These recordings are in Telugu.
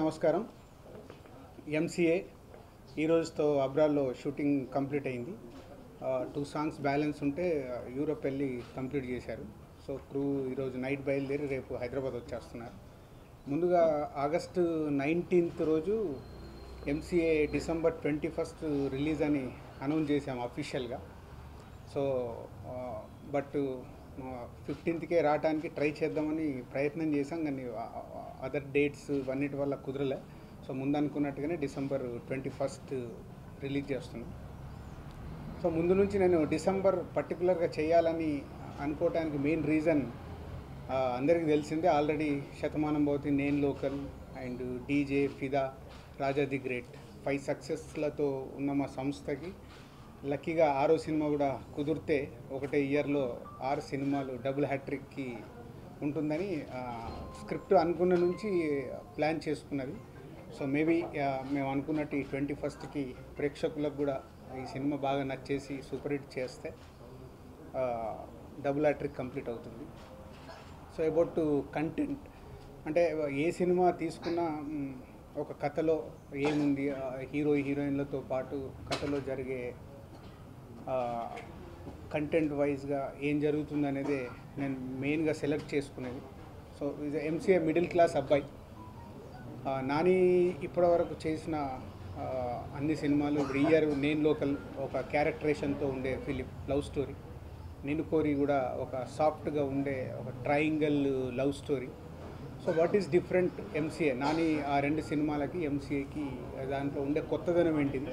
నమస్కారం ఎంసీఏ ఈ రోజుతో అబ్రాడ్లో షూటింగ్ కంప్లీట్ అయింది టూ సాంగ్స్ బ్యాలెన్స్ ఉంటే ఆ, యూరోప్ వెళ్ళి కంప్లీట్ చేశారు సో క్రూ ఈరోజు నైట్ బయలుదేరి రేపు హైదరాబాద్ వచ్చేస్తున్నారు ముందుగా ఆగస్టు నైన్టీన్త్ రోజు MCA December twenty first release అని అనౌన్స్ చేశాము అఫీషియల్గా సో బట్ ఫిఫ్టీన్త్కే రావడానికి ట్రై చేద్దామని ప్రయత్నం చేశాం కానీ అదర్ డేట్స్ ఇవన్నిటి వల్ల కుదరలే సో ముందు అనుకున్నట్టుగానే డిసెంబర్ ట్వంటీ ఫస్ట్ రిలీజ్ చేస్తున్నాం సో ముందు నుంచి నేను డిసెంబర్ పర్టికులర్గా చేయాలని అనుకోవడానికి మెయిన్ రీజన్ అందరికీ తెలిసిందే ఆల్రెడీ శతమానం భవతి నేను local and DJ Fidaa Raja the great five సక్సెస్లతో ఉన్న మా సంస్థకి లక్కీగా ఆరో సినిమా కూడా కుదిరితే ఒకటే ఇయర్లో ఆరు సినిమాలు డబుల్ హ్యాట్రిక్కి ఉంటుందని స్క్రిప్ట్ అనుకున్న నుంచి ప్లాన్ చేసుకున్నది సో మేబీ మేము అనుకున్నట్టు ఈ ట్వంటీ ఫస్ట్కి ప్రేక్షకులకు కూడా ఈ సినిమా బాగా నచ్చేసి సూపర్ హిట్ చేస్తే డబుల్ హ్యాట్రిక్ కంప్లీట్ అవుతుంది సో అబౌట్ కంటెంట్ అంటే ఏ సినిమా తీసుకున్నా మ్, ఒక కథలో ఏముంది ఆ హీరో హీరోయిన్లతో పాటు కథలో జరిగే కంటెంట్ వైజ్గా ఏం జరుగుతుంది అనేది నేను మెయిన్గా సెలెక్ట్ చేసుకునేది సో ఇది ఎంసీఏ మిడిల్ క్లాస్ అబ్బాయి ఆ, నాని ఇప్పటివరకు చేసిన ఆ, అన్ని సినిమాలు ఇప్పుడు ఇయర్ నేను లోకల్ ఒక క్యారెక్టరేషన్తో ఉండే ఫిలిం లవ్ స్టోరీ నేను కోరి కూడా ఒక సాఫ్ట్గా ఉండే ఒక triangle love story so what is different MCA Nani ఆ రెండు సినిమాలకి ఎంసీఏకి దాంట్లో ఉండే కొత్తదనం ఏంటిది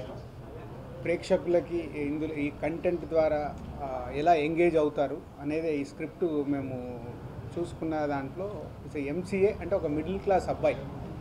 ప్రేక్షకులకి ఇందులో ఈ కంటెంట్ ద్వారా ఆ, ఎలా ఎంగేజ్ అవుతారు అనేది ఈ స్క్రిప్ట్ మేము చూసుకున్న దాంట్లో ఎంసీఏ అంటే ఒక మిడిల్ క్లాస్ అబ్బాయి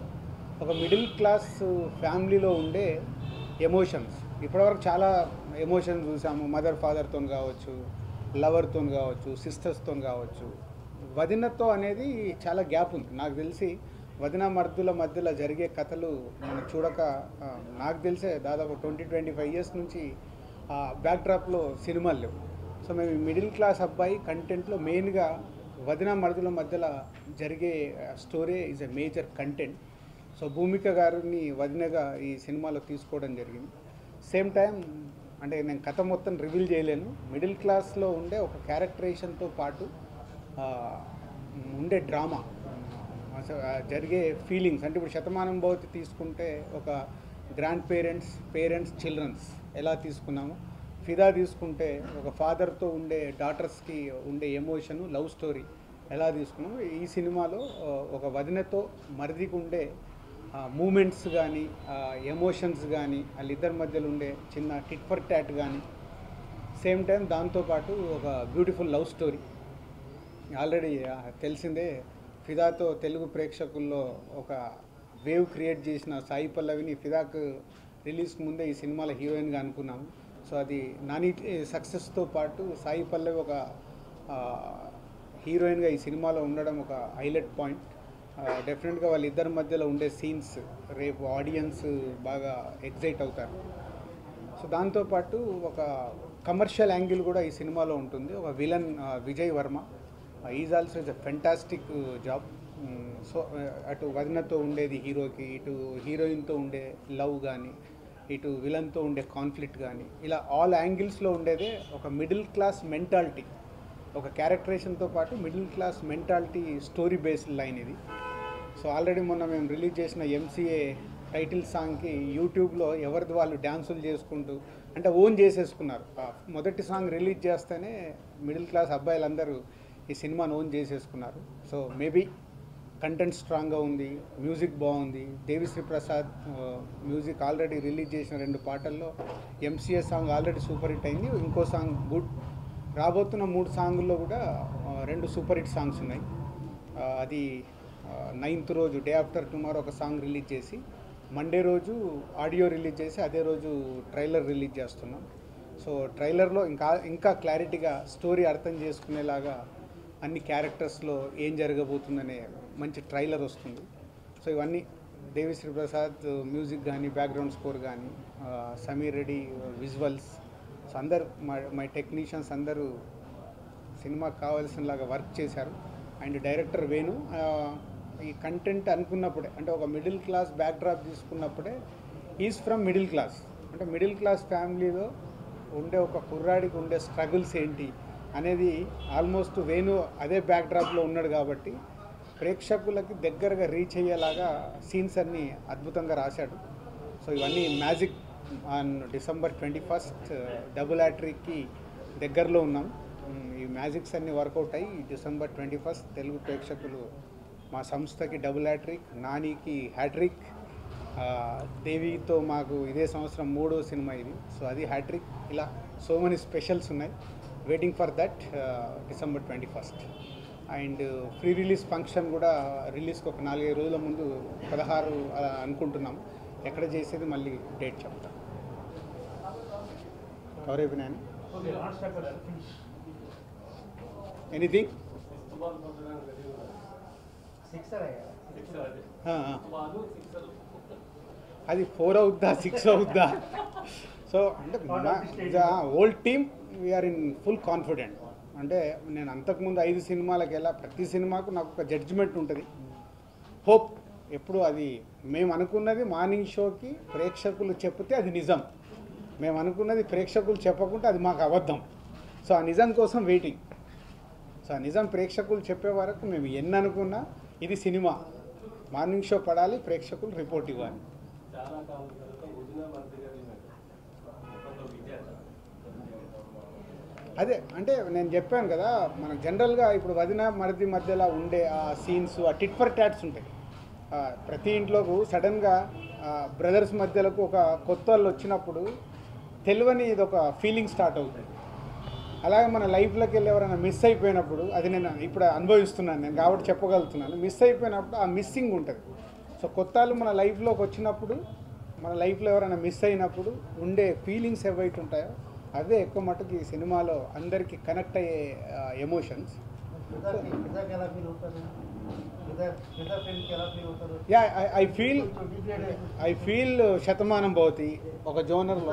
ఒక మిడిల్ క్లాస్ ఫ్యామిలీలో ఉండే ఎమోషన్స్ ఇప్పటివరకు చాలా ఎమోషన్స్ చూసాము మదర్ ఫాదర్తో కావచ్చు లవర్తో కావచ్చు సిస్టర్స్తో కావచ్చు వదినతో అనేది చాలా గ్యాప్ ఉంది నాకు తెలిసి వదిన మర్దుల మధ్యలో జరిగే కథలు మనం చూడక ఆ, నాకు తెలిసే దాదాపు ట్వంటీ ట్వంటీ ఫైవ్ ఇయర్స్ నుంచి బ్యాక్డ్రాప్లో సినిమాలు లేవు సో మేము ఈ మిడిల్ క్లాస్ అబ్బాయి కంటెంట్లో మెయిన్గా వదిన మరుదుల మధ్యలో జరిగే story is a major content so Bhumika గారిని వదినగా ఈ సినిమాలో తీసుకోవడం జరిగింది సేమ్ టైం అంటే నేను కథ మొత్తం రివీల్ చేయలేను మిడిల్ క్లాస్లో ఉండే ఒక క్యారెక్టరేషన్తో పాటు ఆ, ఉండే డ్రామా అసలు ఆ జరిగే ఫీలింగ్స్ అంటే ఇప్పుడు శతమానం భవతి తీసుకుంటే ఒక గ్రాండ్ పేరెంట్స్ పేరెంట్స్ చిల్డ్రన్స్ ఎలా తీసుకున్నామో ఫిదా తీసుకుంటే ఒక ఫాదర్తో ఉండే డాటర్స్కి ఉండే ఎమోషను లవ్ స్టోరీ ఎలా తీసుకున్నామో ఈ సినిమాలో ఆ, ఒక వదినతో మరిదికి ఉండే మూమెంట్స్ కానీ ఎమోషన్స్ కానీ వాళ్ళిద్దరి మధ్యలో ఉండే చిన్న టిట్ ఫర్ టాట్ కానీ సేమ్ టైం దాంతోపాటు ఒక బ్యూటిఫుల్ లవ్ స్టోరీ ఆల్రెడీ ఆ, తెలిసిందే ఫిదాతో తెలుగు ప్రేక్షకుల్లో ఒక వేవ్ క్రియేట్ చేసిన సాయి పల్లవిని ఫిదాకు రిలీజ్కి ముందే ఈ సినిమాలో హీరోయిన్గా అనుకున్నాము సో అది నాని సక్సెస్తో పాటు సాయి పల్లవి ఒక ఆ, హీరోయిన్గా ఈ సినిమాలో ఉండడం ఒక హైలైట్ పాయింట్ డెఫినెట్గా వాళ్ళిద్దరి మధ్యలో ఉండే సీన్స్ రేపు ఆడియన్స్ బాగా ఎగ్జైట్ అవుతారు సో దాంతోపాటు ఒక కమర్షియల్ యాంగిల్ కూడా ఈ సినిమాలో ఉంటుంది ఒక విలన్ ఆ, Vijay Varma is also is a fantastic job so అటు వదినతో ఉండేది హీరోకి ఇటు హీరోయిన్తో ఉండే లవ్ కానీ ఇటు విలన్తో ఉండే కాన్ఫ్లిక్ట్ కానీ ఇలా ఆల్ యాంగిల్స్లో ఉండేదే ఒక మిడిల్ క్లాస్ మెంటాలిటీ ఒక క్యారెక్టరేషన్తో పాటు middle class mentality story based line ఇది సో ఆల్రెడీ మొన్న మేము రిలీజ్ చేసిన ఎంసీఏ టైటిల్ సాంగ్కి యూట్యూబ్లో ఎవరిది వాళ్ళు డ్యాన్సులు చేసుకుంటూ అంటే ఓన్ చేసేసుకున్నారు ఆ మొదటి సాంగ్ రిలీజ్ చేస్తేనే మిడిల్ క్లాస్ అబ్బాయిలందరూ ఈ సినిమాను ఓన్ చేసేసుకున్నారు సో మేబీ కంటెంట్ స్ట్రాంగ్గా ఉంది మ్యూజిక్ బాగుంది దేవిశ్రీ ప్రసాద్ ఆ, మ్యూజిక్ ఆల్రెడీ రిలీజ్ చేసిన రెండు పాటల్లో MCA song already super hit అయింది ఇంకో సాంగ్ గుడ్ రాబోతున్న మూడు సాంగుల్లో కూడా ఆ, రెండు సూపర్ హిట్ సాంగ్స్ ఉన్నాయి ఆ, అది నైన్త్ రోజు డే ఆఫ్టర్ టుమారో ఒక సాంగ్ రిలీజ్ చేసి మండే రోజు ఆడియో రిలీజ్ చేసి అదే రోజు ట్రైలర్ రిలీజ్ చేస్తున్నాం సో ట్రైలర్లో ఇంకా ఇంకా క్లారిటీగా స్టోరీ అర్థం చేసుకునేలాగా అన్ని క్యారెక్టర్స్లో ఏం జరగబోతుందనే మంచి ట్రైలర్ వస్తుంది సో ఇవన్నీ దేవిశ్రీ ప్రసాద్ మ్యూజిక్ కానీ బ్యాక్గ్రౌండ్ స్కోర్ కానీ సమీర్ రెడ్డి విజువల్స్ సో అందరు మా మై టెక్నీషియన్స్ అందరూ సినిమాకి కావాల్సినలాగా వర్క్ చేశారు అండ్ డైరెక్టర్ వేణు ఆ, ఈ కంటెంట్ అనుకున్నప్పుడే అంటే ఒక మిడిల్ క్లాస్ బ్యాక్డ్రాప్ తీసుకున్నప్పుడే ఈజ్ ఫ్రమ్ మిడిల్ క్లాస్ అంటే మిడిల్ క్లాస్ ఫ్యామిలీలో ఉండే ఒక కుర్రాడికి ఉండే స్ట్రగుల్స్ ఏంటి అనేది ఆల్మోస్ట్ వేణు అదే బ్యాక్డ్రాప్లో ఉన్నాడు కాబట్టి ప్రేక్షకులకి దగ్గరగా రీచ్ అయ్యేలాగా సీన్స్ అన్నీ అద్భుతంగా రాశాడు సో ఇవన్నీ magic on December twenty first double హ్యాట్రిక్కి దగ్గరలో ఉన్నాం ఉమ్, ఈ మ్యాజిక్స్ అన్నీ వర్కౌట్ అయ్యి డిసెంబర్ ట్వంటీ ఫస్ట్ తెలుగు ప్రేక్షకులు మా సంస్థకి డబుల్ హ్యాట్రిక్ నానికి హ్యాట్రిక్ ఆ, దేవితో మాకు ఇదే సంవత్సరం మూడో సినిమా ఇది సో అది హ్యాట్రిక్ ఇలా సో మెనీ స్పెషల్స్ ఉన్నాయి waiting for that December twenty first and pre release function కూడా రిలీజ్కి ఒక నాలుగైదు రోజుల ముందు పదహారు అలా అనుకుంటున్నాం ఎక్కడ చేసేది మళ్ళీ డేట్ చెప్తాం కవర్ అయిపోయినాయని ఎనీథింగ్ అది ఫోర్ అవుద్దా సిక్స్ అవుద్దా సో అంటే old team we are in full confident అంటే నేను అంతకుముందు ఐదు సినిమాలకు వెళ్ళా ప్రతి సినిమాకు నాకు ఒక జడ్జిమెంట్ ఉంటుంది హోప్ ఎప్పుడు అది మేము అనుకున్నది మార్నింగ్ షోకి ప్రేక్షకులు చెప్తే అది నిజం మేము అనుకున్నది ప్రేక్షకులు చెప్పకుంటే అది మాకు అబద్ధం సో ఆ నిజం కోసం వెయిటింగ్ సో ఆ నిజం ప్రేక్షకులు చెప్పే వరకు మేము ఎన్ని అనుకున్నా ఇది సినిమా మార్నింగ్ షో పడాలి ప్రేక్షకులు రిపోర్ట్ ఇవ్వాలి చాలా కాలం తర్వాత వదిన మరిది గారి ఒప్పందం విద్యార్థి అదే అంటే నేను చెప్పాను కదా మనకు జనరల్గా ఇప్పుడు వదిన మరిది మధ్యలో ఉండే ఆ సీన్స్ ఆ టిట్ ఫర్ ట్యాట్స్ ఉంటాయి ఆ, ప్రతి ఇంట్లోకు సడన్గా బ్రదర్స్ మధ్యలోకి ఒక కొత్త వాళ్ళు వచ్చినప్పుడు తెలియని ఇది ఒక ఫీలింగ్ స్టార్ట్ అవుతుంది అలాగే మన లైఫ్లోకి వెళ్ళి ఎవరైనా మిస్ అయిపోయినప్పుడు అది నేను ఇప్పుడు అనుభవిస్తున్నాను నేను కాబట్టి చెప్పగలుగుతున్నాను మిస్ అయిపోయినప్పుడు ఆ మిస్సింగ్ ఉంటుంది సో కొత్త వాళ్ళు మన లైఫ్లోకి వచ్చినప్పుడు మన లైఫ్లో ఎవరైనా మిస్ అయినప్పుడు ఉండే ఫీలింగ్స్ ఏవైతే ఉంటాయో అవే ఎక్కువ మటుకు ఈ సినిమాలో అందరికీ కనెక్ట్ అయ్యే emotions yeah I feel I feel Shatamanam Bhavati ఒక జోనర్లో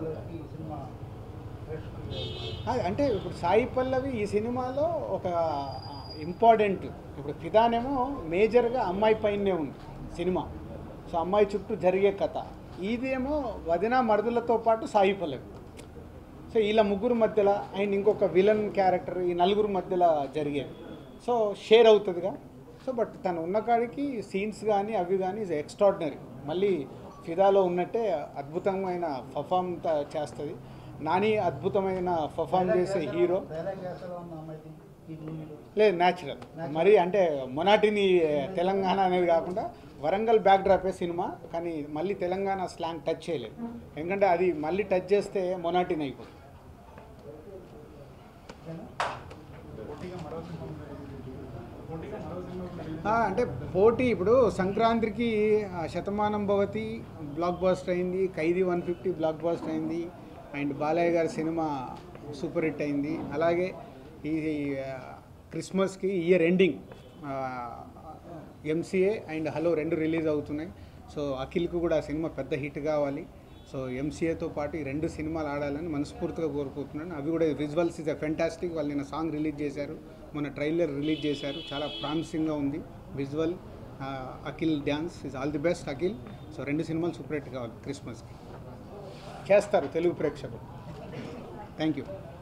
అది అంటే ఇప్పుడు సాయి పల్లవి ఈ సినిమాలో ఒక ఇంపార్టెంట్ ఇప్పుడు ఫిదానేమో మేజర్గా అమ్మాయి పైనే ఉంది సినిమా సో అమ్మాయి చుట్టూ జరిగే కథ ఇదేమో వదిన మరుదులతో పాటు సాయి పల్లవి సో వీళ్ళ ముగ్గురు మధ్యలో అండ్ ఇంకొక విలన్ క్యారెక్టర్ ఈ నలుగురు మధ్యలో జరిగేది సో షేర్ అవుతుందిగా సో బట్ తను ఉన్న కాడికి సీన్స్ కానీ అవి కానీ ఇస్ ఎక్స్ట్రాడినరీ మళ్ళీ ఫిదాలో ఉన్నట్టే అద్భుతమైన పర్ఫామ్ చేస్తుంది నాని అద్భుతమైన పర్ఫామ్ చేసే హీరో లేదు న్యాచురల్ మరి అంటే మొనాటిని తెలంగాణ అనేది కాకుండా వరంగల్ బ్యాక్ డ్రాపే సినిమా కానీ మళ్ళీ తెలంగాణ స్లాంగ్ టచ్ చేయలేదు ఎందుకంటే అది మళ్ళీ టచ్ చేస్తే మొనాటిని అయిపోతుంది ఆ, అంటే పోటీ ఇప్పుడు సంక్రాంతికి ఆ, శతమానం భవతి బ్లాక్ బాస్టర్ అయింది Khaidi one fifty blockbuster అయింది అండ్ బాలయ్య గారి సినిమా సూపర్ హిట్ అయింది అలాగే ఈ ఆ, క్రిస్మస్కి year ending MCA and hello రెండు రిలీజ్ అవుతున్నాయి సో అఖిల్కు కూడా ఆ సినిమా పెద్ద హిట్ కావాలి సో ఎంసీఏతో పాటు ఈ రెండు సినిమాలు ఆడాలని మనస్ఫూర్తిగా కోరుకుంటున్నాను అవి కూడా విజువల్స్ ఇస్ ఎ ఫెంటాస్టిక్ వాళ్ళు నిన్న సాంగ్ రిలీజ్ చేశారు మొన్న ట్రైలర్ రిలీజ్ చేశారు చాలా ప్రామిసింగ్గా ఉంది visual Akhil dance is all the best Akhil so రెండు సినిమాలు సూపర్ హిట్ కావాలి క్రిస్మస్కి చేస్తారు తెలుగు ప్రేక్షకులు థ్యాంక్ యూ